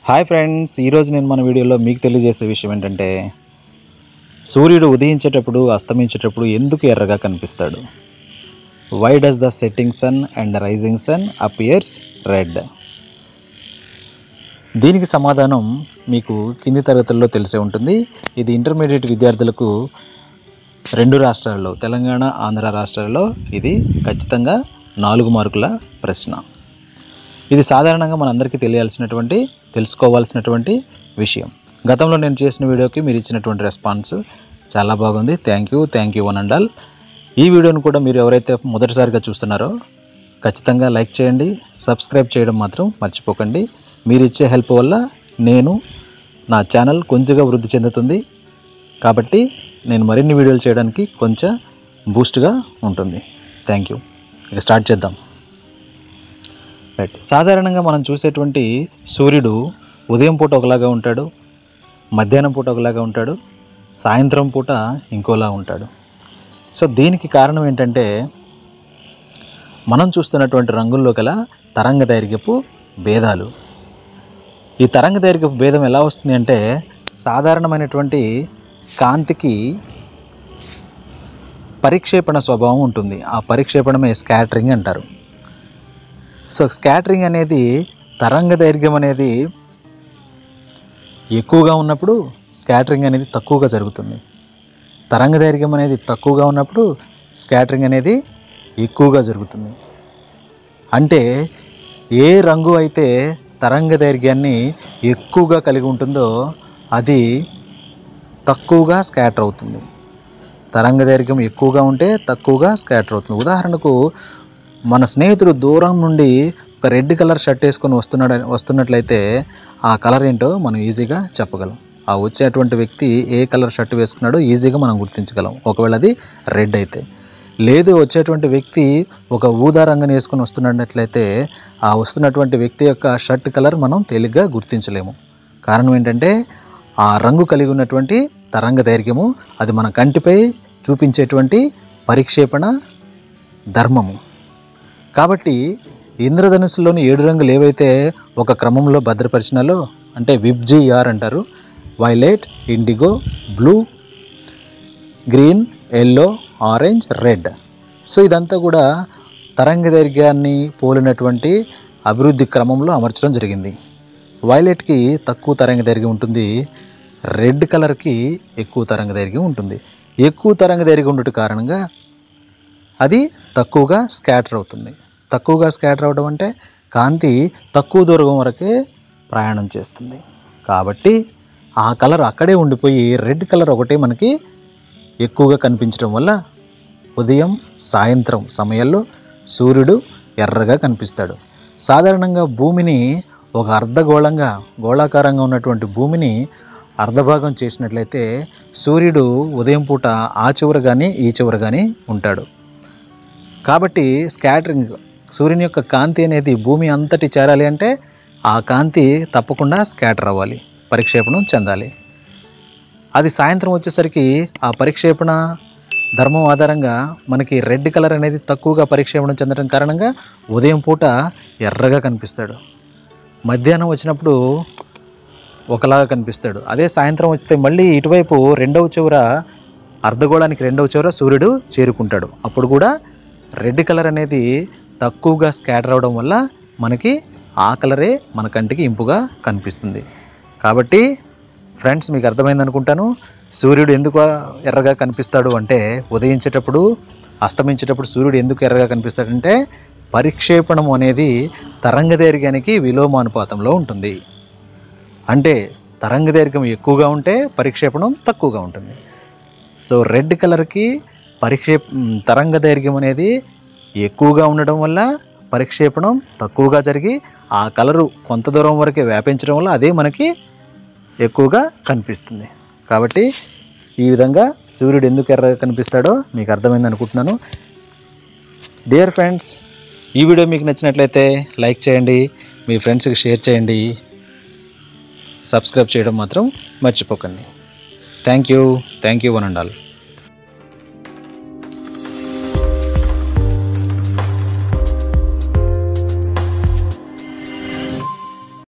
hi friends ఈరోజు నేను మన వీడియోలో మీకు తెలియజేసే విషయం ఏంటంటే సూర్యుడు ఉదయించేటప్పుడు అస్తమించేటప్పుడు ఎందుకు ఎర్రగా కనిపిస్తాడు why does the setting sun and rising sun appears red దీనికి సమాధానం మీకు కింది తరగతుల్లో తెలిసే ఉంటుంది ఇది ఇంటర్మీడియట్ విద్యార్థులకు రెండు రాష్ట్రాల్లో తెలంగాణ ఆంధ్ర రాష్ట్రాల్లో ఇది ఖచ్చితంగా నాలుగు మార్కుల ప్రశ్న ఇది సాధారణంగా మనందరికీ తెలియాల్సినటువంటి తెలుసుకోవాల్సినటువంటి విషయం గతంలో నేను చేసిన వీడియోకి మీరు ఇచ్చినటువంటి రెస్పాన్స్ చాలా బాగుంది thank you thank you one and all ఈ వీడియోను కూడా మీరు ఎవరైతే మొదటిసారిగా చూస్తున్నారో ఖచ్చితంగా లైక్ చేయండి సబ్స్క్రైబ్ చేయడం మాత్రం మర్చిపోకండి మీరు ఇచ్చే హెల్ప్ వల్ల నేను నా ఛానల్ కొంచెంగా వృద్ధి చెందుతుంది కాబట్టి నేను మరిన్ని వీడియోలు చేయడానికి కొంచెం బూస్ట్గా ఉంటుంది థ్యాంక్ యూ ఇక స్టార్ట్ చేద్దాం రైట్ సాధారణంగా మనం చూసేటువంటి సూర్యుడు ఉదయం పూట ఒకలాగా ఉంటాడు మధ్యాహ్నం పూట ఒకలాగా ఉంటాడు సాయంత్రం పూట ఇంకోలా ఉంటాడు సో దీనికి కారణం ఏంటంటే మనం చూస్తున్నటువంటి రంగుల్లో గల తరంగ దైర్ఘ్యపు భేదాలు ఈ తరంగ దైర్ఘ్యపు భేదం ఎలా వస్తుంది అంటే సాధారణమైనటువంటి కాంతికి పరిక్షేపణ స్వభావం ఉంటుంది ఆ పరిక్షేపణమే స్కాటరింగ్ అంటారు సో స్కాటరింగ్ అనేది తరంగ దైర్ఘ్యం అనేది ఎక్కువగా ఉన్నప్పుడు స్కాటరింగ్ అనేది తక్కువగా జరుగుతుంది తరంగ దైర్ఘ్యం అనేది తక్కువగా ఉన్నప్పుడు స్కాటరింగ్ అనేది ఎక్కువగా జరుగుతుంది అంటే ఏ రంగు అయితే తరంగ దైర్ఘ్యాన్ని ఎక్కువగా కలిగి ఉంటుందో అది తక్కువగా స్కాటర్ అవుతుంది తరంగ దైర్ఘ్యం ఎక్కువగా ఉంటే తక్కువగా స్కాటర్ అవుతుంది ఉదాహరణకు మన స్నేహితుడు దూరం నుండి ఒక రెడ్ కలర్ షర్ట్ వేసుకొని వస్తున్నాడు వస్తున్నట్లయితే ఆ కలర్ ఏంటో మనం ఈజీగా చెప్పగలం ఆ వచ్చేటువంటి వ్యక్తి ఏ కలర్ షర్ట్ వేసుకున్నాడో ఈజీగా మనం గుర్తించగలం ఒకవేళ అది రెడ్ అయితే లేదు వచ్చేటువంటి వ్యక్తి ఒక ఊదా రంగుని వేసుకొని వస్తున్నట్లయితే ఆ వస్తున్నటువంటి వ్యక్తి యొక్క షర్ట్ కలర్ మనం తేలిగ్గా గుర్తించలేము కారణం ఏంటంటే ఆ రంగు కలిగి ఉన్నటువంటి తరంగ దైర్ఘ్యము అది మన కంటిపై చూపించేటువంటి పరిక్షేపణ ధర్మము కాబట్టి ఇంద్రధనుస్సులోని ఏడు రంగులు ఏవైతే ఒక క్రమంలో భద్రపరిచినాలో అంటే విబ్జిఆర్ అంటారు violet indigo blue green yellow orange red so ఇదంతా కూడా తరంగ దైర్ఘ్యాన్ని పోలినటువంటి అభివృద్ధి క్రమంలో అమర్చడం జరిగింది వైలెట్కి తక్కువ తరంగ దైర్ఘ్యం ఉంటుంది రెడ్ కలర్కి ఎక్కువ తరంగ దైర్ఘ్యం ఉంటుంది ఎక్కువ తరంగ దైర్ఘ్యం ఉండటం కారణంగా అది తక్కువగా స్కాటర్ అవుతుంది తక్కువగా స్కాటర్ అవడం అంటే కాంతి తక్కువ దూరం వరకే ప్రయాణం చేస్తుంది కాబట్టి ఆ కలర్ అక్కడే ఉండిపోయి రెడ్ కలర్ ఒకటే మనకి ఎక్కువగా కనిపించడం వల్ల ఉదయం సాయంత్రం సమయాల్లో సూర్యుడు ఎర్రగా కనిపిస్తాడు సాధారణంగా భూమిని ఒక అర్ధగోళంగా గోళాకారంగా ఉన్నటువంటి భూమిని అర్ధభాగం చేసినట్లయితే సూర్యుడు ఉదయం పూట ఆ చివర కానీ ఈ చివర కానీ ఉంటాడు కాబట్టి స్కాటరింగ్ సూర్యుని యొక్క కాంతి అనేది భూమి అంతటి చేరాలి అంటే ఆ కాంతి తప్పకుండా స్కాటర్ అవ్వాలి పరిక్షేపణం చెందాలి అది సాయంత్రం వచ్చేసరికి ఆ పరిక్షేపణ ధర్మం ఆధారంగా మనకి రెడ్ కలర్ అనేది తక్కువగా పరిక్షేపణం చెందడం కారణంగా ఉదయం పూట ఎర్రగా కనిపిస్తాడు మధ్యాహ్నం వచ్చినప్పుడు ఒకలాగా కనిపిస్తాడు అదే సాయంత్రం వస్తే మళ్ళీ ఇటువైపు రెండవ చివర అర్ధగోళానికి రెండవ చివర సూర్యుడు చేరుకుంటాడు అప్పుడు కూడా రెడ్ కలర్ అనేది తక్కువగా స్కాటర్ అవడం వల్ల మనకి ఆ కలరే మన కంటికి ఇంపుగా కనిపిస్తుంది కాబట్టి ఫ్రెండ్స్ మీకు అర్థమైంది అనుకుంటాను సూర్యుడు ఎందుకు ఎర్రగా కనిపిస్తాడు అంటే ఉదయించేటప్పుడు అస్తమించేటప్పుడు సూర్యుడు ఎందుకు ఎర్రగా కనిపిస్తాడంటే పరిక్షేపణం అనేది తరంగ దైర్ఘ్యానికి విలోమానుపాతంలో ఉంటుంది అంటే తరంగ దైర్ఘ్యం ఎక్కువగా ఉంటే పరిక్షేపణం తక్కువగా ఉంటుంది సో రెడ్ కలర్కి పరిక్షేప తరంగ దైర్ఘ్యం అనేది ఎక్కువగా ఉండడం వల్ల పరిక్షేపణం తక్కువగా జరిగి ఆ కలరు కొంత దూరం వరకే వ్యాపించడం వల్ల అదే మనకి ఎక్కువగా కనిపిస్తుంది కాబట్టి ఈ విధంగా సూర్యుడు ఎందుకు ఎర్రగా కనిపిస్తాడో మీకు అర్థమైంది అనుకుంటున్నాను డియర్ ఫ్రెండ్స్ ఈ వీడియో మీకు నచ్చినట్లయితే లైక్ చేయండి మీ ఫ్రెండ్స్కి షేర్ చేయండి సబ్స్క్రైబ్ చేయడం మాత్రం మర్చిపోకండి thank you thank you one and all